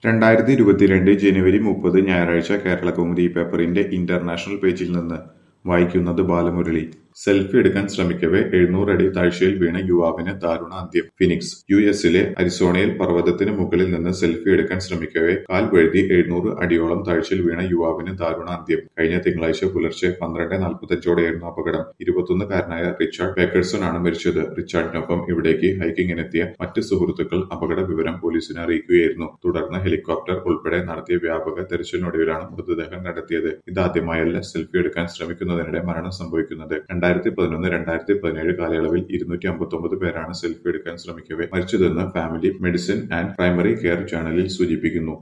രണ്ടായിരത്തി ഇരുപത്തിരണ്ട് ജനുവരി മുപ്പത് ഞായറാഴ്ച കേരളകൗമുദി പേപ്പറിന്റെ ഇന്റർനാഷണൽ പേജിൽ നിന്ന് വായിക്കുന്നത് ബാലമുരളി സെൽഫി എടുക്കാൻ ശ്രമിക്കവെ എഴുന്നൂറടി താഴ്ചയിൽ വീണ യുവാവിന് ദാരുണ അന്ത്യം ഫിനിക്സ് യു എസിലെ അരിസോണയിൽ പർവ്വതത്തിന് മുകളിൽ നിന്ന് സെൽഫി എടുക്കാൻ ശ്രമിക്കവെ കാൽ വഴുതി എഴുന്നൂറ് അടിയോളം താഴ്ചയിൽ വീണ യുവാവിന് ദാരുണ അന്ത്യം കഴിഞ്ഞ തിങ്കളാഴ്ച പുലർച്ചെ പന്ത്രണ്ട് നാൽപ്പത്തഞ്ചോടെയായിരുന്നു അപകടം ഇരുപത്തൊന്നുകാരനായ റിച്ചാർഡ് പേക്കേഴ്സൺ ആണ് മരിച്ചത് റിച്ചാർഡിനൊപ്പം ഇവിടേക്ക് ഹൈക്കിങ്ങിനെത്തിയ മറ്റ് സുഹൃത്തുക്കൾ അപകട വിവരം പോലീസിനെ അറിയിക്കുകയായിരുന്നു തുടർന്ന് ഹെലികോപ്റ്റർ ഉൾപ്പെടെ നടത്തിയ വ്യാപക തെരച്ചിലിനൊടുവിലാണ് മൃതദേഹം കണ്ടെത്തിയത് ഇതാദ്യമായല്ല സെൽഫി എടുക്കാൻ ശ്രമിക്കുന്നതിനിടെ മരണം സംഭവിക്കുന്നത് രണ്ടായിരത്തി പതിനൊന്ന് രണ്ടായിരത്തി പതിനേഴ് കാലയളവിൽ ഇരുന്നൂറ്റി അമ്പത്തൊമ്പത് പേരാണ് സെൽഫി എടുക്കാൻ ശ്രമിക്കവെ മരിച്ചതെന്ന് family medicine and primary care ജേണലിൽ സൂചിപ്പിക്കുന്നു